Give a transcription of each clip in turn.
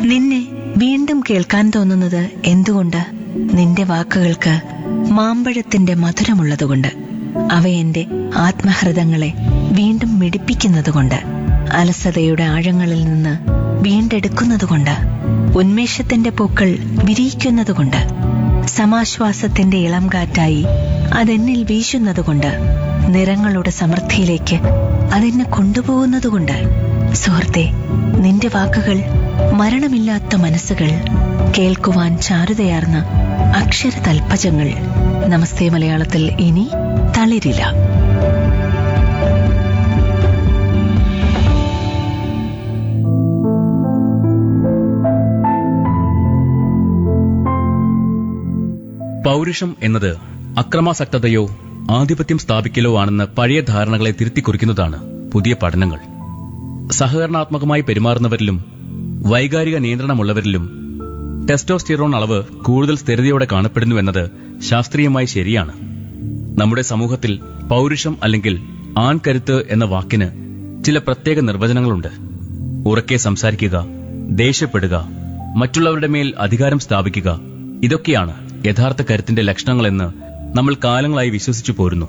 നിന്നെ വീണ്ടും കേൾക്കാൻ തോന്നുന്നത് എന്തുകൊണ്ട് നിന്റെ വാക്കുകൾക്ക് മാമ്പഴത്തിന്റെ മധുരമുള്ളതുകൊണ്ട് അവ എന്റെ ആത്മഹൃദങ്ങളെ വീണ്ടും മിടിപ്പിക്കുന്നതുകൊണ്ട് അലസതയുടെ ആഴങ്ങളിൽ നിന്ന് വീണ്ടെടുക്കുന്നതുകൊണ്ട് ഉന്മേഷത്തിന്റെ പൂക്കൾ വിരിയിക്കുന്നതുകൊണ്ട് സമാശ്വാസത്തിന്റെ ഇളം കാറ്റായി അതെന്നിൽ വീശുന്നതുകൊണ്ട് നിറങ്ങളുടെ സമൃദ്ധിയിലേക്ക് അതെന്നെ കൊണ്ടുപോകുന്നതുകൊണ്ട് സുഹൃത്തെ നിന്റെ വാക്കുകൾ മരണമില്ലാത്ത മനസ്സുകൾ കേൾക്കുവാൻ ചാരുതയാർന്ന അക്ഷര തൽപ്പജങ്ങൾ നമസ്തേ മലയാളത്തിൽ ഇനി തളിരില്ല പൗരുഷം എന്നത് അക്രമാസക്തതയോ ആധിപത്യം സ്ഥാപിക്കലോ ആണെന്ന് പഴയ ധാരണകളെ തിരുത്തിക്കുറിക്കുന്നതാണ് പുതിയ പഠനങ്ങൾ സഹകരണാത്മകമായി പെരുമാറുന്നവരിലും വൈകാരിക നിയന്ത്രണമുള്ളവരിലും ടെസ്റ്റോസ്റ്റിറോൺ അളവ് കൂടുതൽ സ്ഥിരതയോടെ കാണപ്പെടുന്നുവെന്നത് ശാസ്ത്രീയമായി ശരിയാണ് നമ്മുടെ സമൂഹത്തിൽ പൗരുഷം അല്ലെങ്കിൽ ആൺകരുത്ത് എന്ന വാക്കിന് ചില പ്രത്യേക നിർവചനങ്ങളുണ്ട് ഉറക്കെ സംസാരിക്കുക ദേഷ്യപ്പെടുക മറ്റുള്ളവരുടെ മേൽ അധികാരം സ്ഥാപിക്കുക ഇതൊക്കെയാണ് യഥാർത്ഥ കരുത്തിന്റെ ലക്ഷണങ്ങളെന്ന് നമ്മൾ കാലങ്ങളായി വിശ്വസിച്ചു പോരുന്നു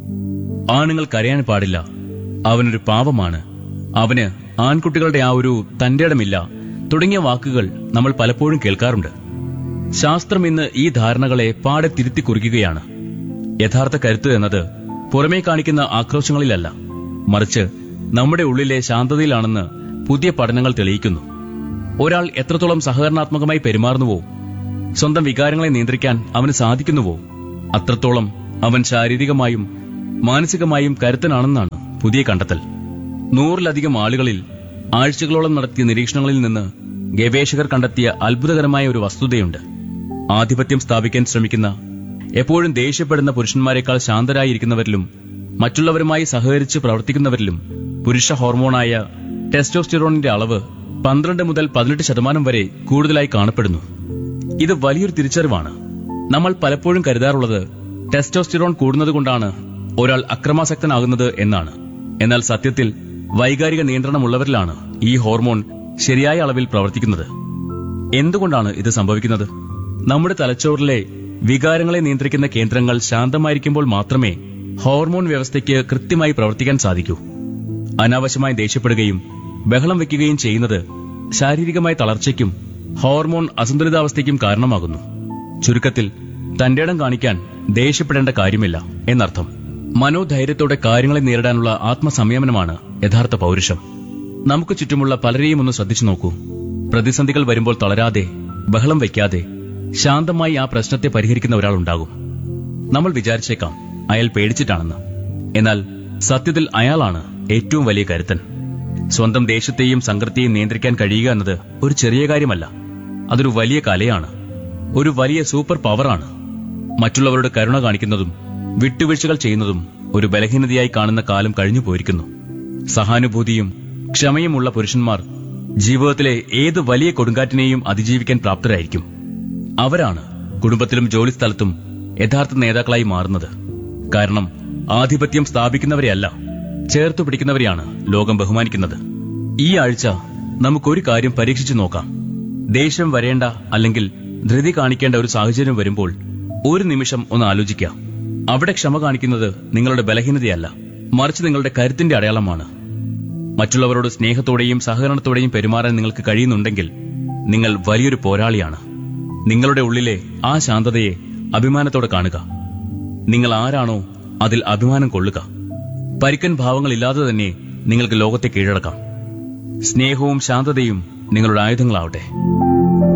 ആണുങ്ങൾ കരയാൻ പാടില്ല അവനൊരു പാവമാണ് അവന് ആൺകുട്ടികളുടെ ആ ഒരു തന്റേടമില്ല തുടങ്ങിയ വാക്കുകൾ നമ്മൾ പലപ്പോഴും കേൾക്കാറുണ്ട് ശാസ്ത്രം ഇന്ന് ഈ ധാരണകളെ പാടെ തിരുത്തി കുറിക്കുകയാണ് യഥാർത്ഥ കരുത്ത് എന്നത് പുറമേ കാണിക്കുന്ന ആക്രോശങ്ങളിലല്ല മറിച്ച് നമ്മുടെ ഉള്ളിലെ ശാന്തതയിലാണെന്ന് പുതിയ പഠനങ്ങൾ തെളിയിക്കുന്നു ഒരാൾ എത്രത്തോളം സഹകരണാത്മകമായി പെരുമാറുന്നുവോ സ്വന്തം വികാരങ്ങളെ നിയന്ത്രിക്കാൻ അവന് സാധിക്കുന്നുവോ അത്രത്തോളം അവൻ ശാരീരികമായും മാനസികമായും കരുത്തനാണെന്നാണ് പുതിയ കണ്ടെത്തൽ നൂറിലധികം ആളുകളിൽ ആഴ്ചകളോളം നടത്തിയ നിരീക്ഷണങ്ങളിൽ നിന്ന് ഗവേഷകർ കണ്ടെത്തിയ അത്ഭുതകരമായ ഒരു വസ്തുതയുണ്ട് ആധിപത്യം സ്ഥാപിക്കാൻ ശ്രമിക്കുന്ന എപ്പോഴും ദേഷ്യപ്പെടുന്ന പുരുഷന്മാരെക്കാൾ ശാന്തരായിരിക്കുന്നവരിലും മറ്റുള്ളവരുമായി സഹകരിച്ച് പ്രവർത്തിക്കുന്നവരിലും പുരുഷ ഹോർമോണായ ടെസ്റ്റോസ്റ്റിറോണിന്റെ അളവ് പന്ത്രണ്ട് മുതൽ പതിനെട്ട് ശതമാനം വരെ കൂടുതലായി കാണപ്പെടുന്നു ഇത് വലിയൊരു തിരിച്ചറിവാണ് നമ്മൾ പലപ്പോഴും കരുതാറുള്ളത് ടെസ്റ്റോസ്റ്റിറോൺ കൂടുന്നതുകൊണ്ടാണ് ഒരാൾ അക്രമാസക്തനാകുന്നത് എന്നാണ് എന്നാൽ സത്യത്തിൽ വൈകാരിക നിയന്ത്രണമുള്ളവരിലാണ് ഈ ഹോർമോൺ ശരിയായ അളവിൽ പ്രവർത്തിക്കുന്നത് എന്തുകൊണ്ടാണ് ഇത് സംഭവിക്കുന്നത് നമ്മുടെ തലച്ചോറിലെ വികാരങ്ങളെ നിയന്ത്രിക്കുന്ന കേന്ദ്രങ്ങൾ ശാന്തമായിരിക്കുമ്പോൾ മാത്രമേ ഹോർമോൺ വ്യവസ്ഥയ്ക്ക് കൃത്യമായി പ്രവർത്തിക്കാൻ സാധിക്കൂ അനാവശ്യമായി ദേഷ്യപ്പെടുകയും ബഹളം വെക്കുകയും ചെയ്യുന്നത് ശാരീരികമായ തളർച്ചയ്ക്കും ഹോർമോൺ അസന്തുലിതാവസ്ഥയ്ക്കും കാരണമാകുന്നു ചുരുക്കത്തിൽ തന്റെ ഇടം കാണിക്കാൻ ദേഷ്യപ്പെടേണ്ട കാര്യമില്ല എന്നർത്ഥം മനോധൈര്യത്തോടെ കാര്യങ്ങളെ നേരിടാനുള്ള ആത്മസംയമനമാണ് യഥാർത്ഥ പൗരുഷം നമുക്ക് ചുറ്റുമുള്ള പലരെയും ഒന്ന് ശ്രദ്ധിച്ചു നോക്കൂ പ്രതിസന്ധികൾ വരുമ്പോൾ തളരാതെ ബഹളം വയ്ക്കാതെ ശാന്തമായി ആ പ്രശ്നത്തെ പരിഹരിക്കുന്ന ഒരാളുണ്ടാകും നമ്മൾ വിചാരിച്ചേക്കാം അയാൾ പേടിച്ചിട്ടാണെന്ന് എന്നാൽ സത്യത്തിൽ അയാളാണ് ഏറ്റവും വലിയ കരുത്തൻ സ്വന്തം ദേശത്തെയും സംഘത്തെയും നിയന്ത്രിക്കാൻ കഴിയുക എന്നത് ഒരു ചെറിയ കാര്യമല്ല അതൊരു വലിയ കലയാണ് ഒരു വലിയ സൂപ്പർ പവറാണ് മറ്റുള്ളവരുടെ കരുണ കാണിക്കുന്നതും വിട്ടുവീഴ്ചകൾ ചെയ്യുന്നതും ഒരു ബലഹീനതയായി കാണുന്ന കാലം കഴിഞ്ഞു പോയിരിക്കുന്നു സഹാനുഭൂതിയും ക്ഷമയുമുള്ള പുരുഷന്മാർ ജീവിതത്തിലെ ഏത് വലിയ കൊടുങ്കാറ്റിനെയും അതിജീവിക്കാൻ പ്രാപ്തരായിരിക്കും അവരാണ് കുടുംബത്തിലും ജോലിസ്ഥലത്തും യഥാർത്ഥ നേതാക്കളായി മാറുന്നത് കാരണം ആധിപത്യം സ്ഥാപിക്കുന്നവരെയല്ല ചേർത്തു പിടിക്കുന്നവരെയാണ് ലോകം ബഹുമാനിക്കുന്നത് ഈ ആഴ്ച നമുക്കൊരു കാര്യം പരീക്ഷിച്ചു നോക്കാം ദേഷ്യം വരേണ്ട അല്ലെങ്കിൽ ധൃതി കാണിക്കേണ്ട ഒരു സാഹചര്യം വരുമ്പോൾ ഒരു നിമിഷം ഒന്ന് ആലോചിക്കാം അവിടെ ക്ഷമ കാണിക്കുന്നത് നിങ്ങളുടെ ബലഹീനതയല്ല മറിച്ച് നിങ്ങളുടെ കരുത്തിന്റെ അടയാളമാണ് മറ്റുള്ളവരോട് സ്നേഹത്തോടെയും സഹകരണത്തോടെയും പെരുമാറാൻ നിങ്ങൾക്ക് കഴിയുന്നുണ്ടെങ്കിൽ നിങ്ങൾ വലിയൊരു പോരാളിയാണ് നിങ്ങളുടെ ഉള്ളിലെ ആ ശാന്തതയെ അഭിമാനത്തോടെ കാണുക നിങ്ങൾ ആരാണോ അതിൽ അഭിമാനം കൊള്ളുക പരിക്കൻ ഭാവങ്ങളില്ലാതെ തന്നെ നിങ്ങൾക്ക് ലോകത്തെ കീഴടക്കാം സ്നേഹവും ശാന്തതയും നിങ്ങളുടെ ആയുധങ്ങളാവട്ടെ